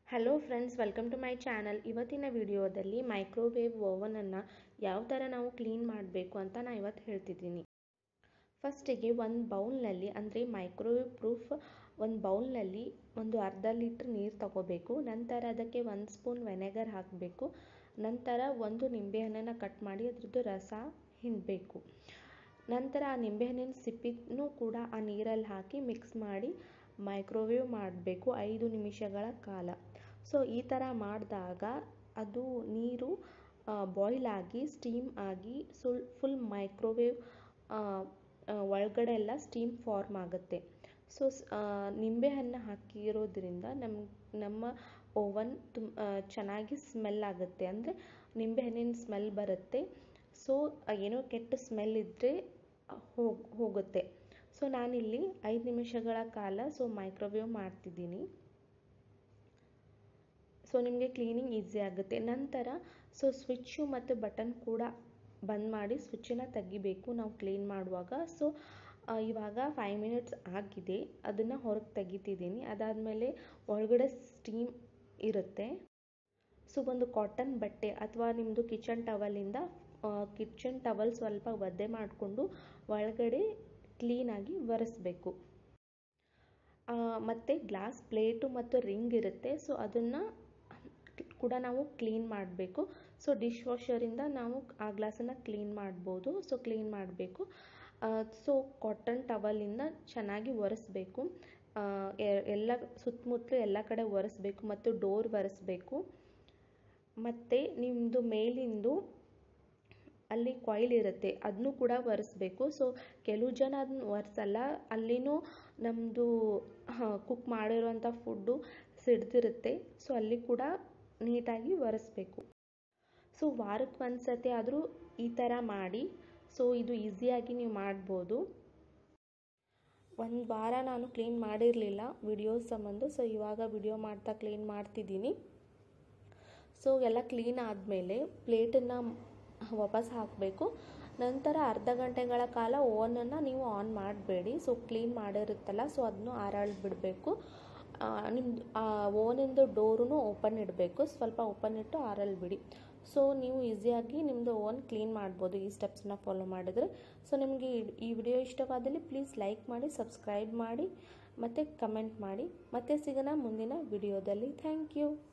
hello friends welcome to my channel ಇವತ್ತಿನ ವಿಡಿಯೋದಲ್ಲಿ microwave ಓವನನ್ನು ಯಾವ ಥರ ನಾವು ಕ್ಲೀನ್ ಮಾಡಬೇಕು ಅಂತ ನಾನು ಇವತ್ತು ಹೇಳ್ತಿದ್ದೀನಿ ಫಸ್ಟಿಗೆ ಒಂದು ಬೌಲ್ನಲ್ಲಿ ಅಂದರೆ ಮೈಕ್ರೋವೇವ್ ಪ್ರೂಫ್ ಒಂದು ಬೌಲ್ನಲ್ಲಿ ಒಂದು ಅರ್ಧ ಲೀಟ್ರ್ ನೀರು ತಗೋಬೇಕು ನಂತರ ಅದಕ್ಕೆ ಒಂದು ಸ್ಪೂನ್ ವೆನೆಗರ್ ಹಾಕಬೇಕು ನಂತರ ಒಂದು ನಿಂಬೆಹಣ್ಣನ್ನು ಕಟ್ ಮಾಡಿ ಅದ್ರದ್ದು ರಸ ಹಿಂಡಬೇಕು ನಂತರ ಆ ನಿಂಬೆಹಣ್ಣಿನ ಸಿಪ್ಪಿನೂ ಕೂಡ ಆ ನೀರಲ್ಲಿ ಹಾಕಿ ಮಿಕ್ಸ್ ಮಾಡಿ ಮೈಕ್ರೋವೇವ್ ಮಾಡಬೇಕು ಐದು ನಿಮಿಷಗಳ ಕಾಲ ಸೊ ಈ ಥರ ಮಾಡಿದಾಗ ಅದು ನೀರು ಬಾಯ್ಲ್ ಆಗಿ ಸ್ಟೀಮ್ ಆಗಿ ಸುಲ್ ಫುಲ್ ಮೈಕ್ರೋವೇವ್ ಒಳಗಡೆ ಎಲ್ಲ ಸ್ಟೀಮ್ ಫಾರ್ಮ್ ಆಗುತ್ತೆ ಸೊ ನಿಂಬೆಹಣ್ಣು ಹಾಕಿರೋದ್ರಿಂದ ನಮ್ಮ ನಮ್ಮ ಓವನ್ ತುಮ್ ಚೆನ್ನಾಗಿ ಸ್ಮೆಲ್ ಆಗುತ್ತೆ ಅಂದರೆ ನಿಂಬೆಹಣ್ಣಿನ ಸ್ಮೆಲ್ ಬರುತ್ತೆ ಸೊ ಏನೋ ಕೆಟ್ಟ ಸ್ಮೆಲ್ ಇದ್ದರೆ ಹೋಗಿ ಹೋಗುತ್ತೆ ಸೊ ನಾನಿಲ್ಲಿ ಐದು ನಿಮಿಷಗಳ ಕಾಲ ಸೊ ಮೈಕ್ರೋವೇವ್ ಮಾಡ್ತಿದ್ದೀನಿ ಸೊ ನಿಮಗೆ ಕ್ಲೀನಿಂಗ್ ಈಸಿ ಆಗುತ್ತೆ ನಂತರ ಸೊ ಸ್ವಿಚ್ಚು ಮತ್ತು ಬಟನ್ ಕೂಡ ಬಂದ್ ಮಾಡಿ ಸ್ವಿಚ್ಚನ್ನು ತೆಗಿಬೇಕು ನಾವು ಕ್ಲೀನ್ ಮಾಡುವಾಗ ಸೊ ಇವಾಗ ಫೈವ್ ಮಿನಿಟ್ಸ್ ಆಗಿದೆ ಅದನ್ನು ಹೊರಗೆ ತೆಗಿತಿದ್ದೀನಿ ಅದಾದಮೇಲೆ ಒಳಗಡೆ ಸ್ಟೀಮ್ ಇರುತ್ತೆ ಸೊ ಒಂದು ಕಾಟನ್ ಬಟ್ಟೆ ಅಥವಾ ನಿಮ್ಮದು ಕಿಚನ್ ಟವಲಿಂದ ಕಿಚನ್ ಟವಲ್ ಸ್ವಲ್ಪ ಒದ್ದೆ ಮಾಡಿಕೊಂಡು ಒಳಗಡೆ ಕ್ಲೀನಾಗಿ ಒರೆಸ್ಬೇಕು ಮತ್ತು ಗ್ಲಾಸ್ ಪ್ಲೇಟು ಮತ್ತು ರಿಂಗ್ ಇರುತ್ತೆ ಸೊ ಅದನ್ನು ಕೂಡ ನಾವು ಕ್ಲೀನ್ ಮಾಡಬೇಕು ಸೊ ಡಿಶ್ ವಾಷರಿಂದ ನಾವು ಆ ಗ್ಲಾಸನ್ನು ಕ್ಲೀನ್ ಮಾಡ್ಬೋದು ಸೊ ಕ್ಲೀನ್ ಮಾಡಬೇಕು ಸೊ ಕಾಟನ್ ಟವಲಿಂದ ಚೆನ್ನಾಗಿ ಒರೆಸ್ಬೇಕು ಎಲ್ಲ ಸುತ್ತಮುತ್ತಲು ಎಲ್ಲ ಕಡೆ ಒರೆಸ್ಬೇಕು ಮತ್ತು ಡೋರ್ ಒರೆಸ್ಬೇಕು ಮತ್ತು ನಿಮ್ಮದು ಮೇಲಿಂದು ಅಲ್ಲಿ ಕಾಯಿಲ್ ಇರುತ್ತೆ ಅದನ್ನು ಕೂಡ ಒರೆಸ್ಬೇಕು ಸೊ ಕೆಲವು ಜನ ಅದನ್ನ ಒರೆಸಲ್ಲ ಅಲ್ಲಿನೂ ನಮ್ಮದು ಕುಕ್ ಮಾಡಿರೋಂಥ ಫುಡ್ಡು ಸಿಡ್ದಿರುತ್ತೆ ಸೊ ಅಲ್ಲಿ ಕೂಡ ನೀಟಾಗಿ ಒರೆಸ್ಬೇಕು ಸೊ ವಾರಕ್ಕೆ ಒಂದು ಸತಿ ಆದರೂ ಈ ಥರ ಮಾಡಿ ಸೊ ಇದು ಈಸಿಯಾಗಿ ನೀವು ಮಾಡ್ಬೋದು ಒಂದು ವಾರ ನಾನು ಕ್ಲೀನ್ ಮಾಡಿರಲಿಲ್ಲ ವಿಡಿಯೋಸ್ ಸಂಬಂಧ ಸೊ ಇವಾಗ ವಿಡಿಯೋ ಮಾಡ್ತಾ ಕ್ಲೀನ್ ಮಾಡ್ತಿದ್ದೀನಿ ಸೊ ಎಲ್ಲ ಕ್ಲೀನ್ ಆದಮೇಲೆ ಪ್ಲೇಟನ್ನು ವಾಪಸ್ ಹಾಕಬೇಕು ನಂತರ ಅರ್ಧ ಗಂಟೆಗಳ ಕಾಲ ಓವನನ್ನು ನೀವು ಆನ್ ಮಾಡಬೇಡಿ ಸೊ ಕ್ಲೀನ್ ಮಾಡಿರುತ್ತಲ್ಲ ಸೊ ಅದನ್ನು ಆರಾಳ್ ಬಿಡಬೇಕು ನಿಮ್ಮದು ಓವನಿಂದು ಡೋರೂ ಓಪನ್ ಇಡಬೇಕು ಸ್ವಲ್ಪ ಓಪನ್ ಇಟ್ಟು ಆರಲ್ಲಿ ಬಿಡಿ ಸೊ ನೀವು ಈಸಿಯಾಗಿ ನಿಮ್ಮದು ಓವನ್ ಕ್ಲೀನ್ ಮಾಡ್ಬೋದು ಈ ಸ್ಟೆಪ್ಸ್ನ ಫಾಲೋ ಮಾಡಿದರೆ ಸೊ ನಿಮಗೆ ಈ ವಿಡಿಯೋ ಇಷ್ಟವಾದಲ್ಲಿ ಪ್ಲೀಸ್ ಲೈಕ್ ಮಾಡಿ ಸಬ್ಸ್ಕ್ರೈಬ್ ಮಾಡಿ ಮತ್ತು ಕಮೆಂಟ್ ಮಾಡಿ ಮತ್ತೆ ಸಿಗೋಣ ಮುಂದಿನ ವಿಡಿಯೋದಲ್ಲಿ ಥ್ಯಾಂಕ್ ಯು